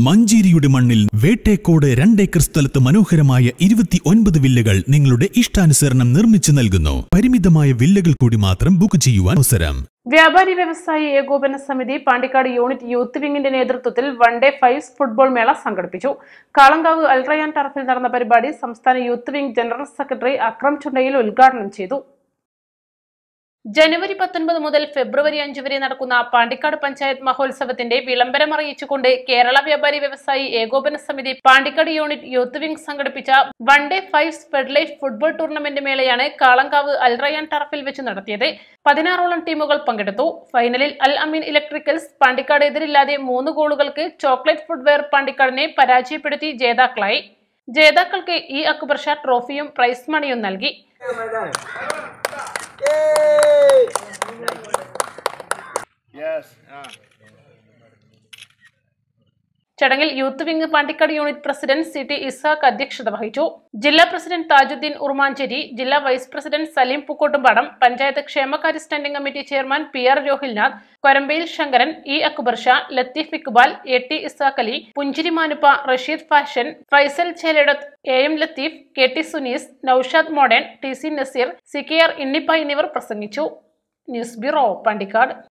മഞ്ചേരിയുടെ മണ്ണിൽ വേട്ടേക്കോട് രണ്ടേക്കർ സ്ഥലത്ത് മനോഹരമായ ഇരുപത്തി ഒൻപത് വില്ലകൾ നിങ്ങളുടെ ഇഷ്ടാനുസരണം നിർമ്മിച്ചു നൽകുന്നു പരിമിതമായ വില്ലകൾ കൂടി മാത്രം ബുക്ക് ചെയ്യുവാൻ അവസരം വ്യാപാരി വ്യവസായി ഏകോപന സമിതി പാണ്ടിക്കാട് യൂണിറ്റ് യൂത്ത് വിംഗിന്റെ നേതൃത്വത്തിൽ വൺ ഡേ ഫൈവ്സ് ഫുട്ബോൾ മേള സംഘടിപ്പിച്ചു കാളങ്കാവ് അൽറയാൻ ടർഫിൽ നടന്ന പരിപാടി സംസ്ഥാന youth wing general secretary Akram Chundayil ഉദ്ഘാടനം ചെയ്തു ജനുവരി പത്തൊൻപത് മുതൽ ഫെബ്രുവരി അഞ്ച് വരെ നടക്കുന്ന പാണ്ടിക്കാട് പഞ്ചായത്ത് മഹോത്സവത്തിന്റെ വിളംബരം അറിയിച്ചുകൊണ്ട് കേരള വ്യാപാരി വ്യവസായി ഏകോപന സമിതി പാണ്ടിക്കാട് യൂണിറ്റ് യൂത്ത് വിംഗ് സംഘടിപ്പിച്ച one day fives Fedlife football tournament മേളയാണ് കാളങ്കാവ് അൽറയാൻ ടർഫിൽ വെച്ച് നടത്തിയത് പതിനാറോളം ടീമുകൾ പങ്കെടുത്തു ഫൈനലിൽ അൽ അമീൻ ഇലക്ട്രിക്കൽസ് പാണ്ടിക്കാട് എതിരില്ലാതെ മൂന്ന് ഗോളുകൾക്ക് ചോക്ലേറ്റ് ഫുട്വെയർ പാണ്ടിക്കാടിനെ പരാജയപ്പെടുത്തി ജേതാക്കളായി ജേതാക്കൾക്ക് ഇ അക്ബർ ഷാ ട്രോഫിയും പ്രൈസ് മണിയും നൽകി ചടങ്ങിൽ youth wing Pandikkad unit president C T Ishaq അധ്യക്ഷത വഹിച്ചു ജില്ലാ പ്രസിഡന്റ് താജുദ്ദീൻ ഉറുമാഞ്ചേരി ജില്ലാ വൈസ് പ്രസിഡന്റ് സലീം പൂക്കോട്ടുംപാടം പഞ്ചായത്ത് ക്ഷേമകാര്യ standing committee chairman P R Johilnath Korambayil Sankaran E Akbar Shah Latheef Iqbal A T Ishaq Ali പുഞ്ചിരി Manuppa Rasheed fashion Faisal Cheladath A M Latheef K T Sunees Noushad modern T C Naseer C K R Innippa എന്നിവർ പ്രസംഗിച്ചു ന്യൂസ് ബ്യൂറോ പാണ്ടിക്കാട്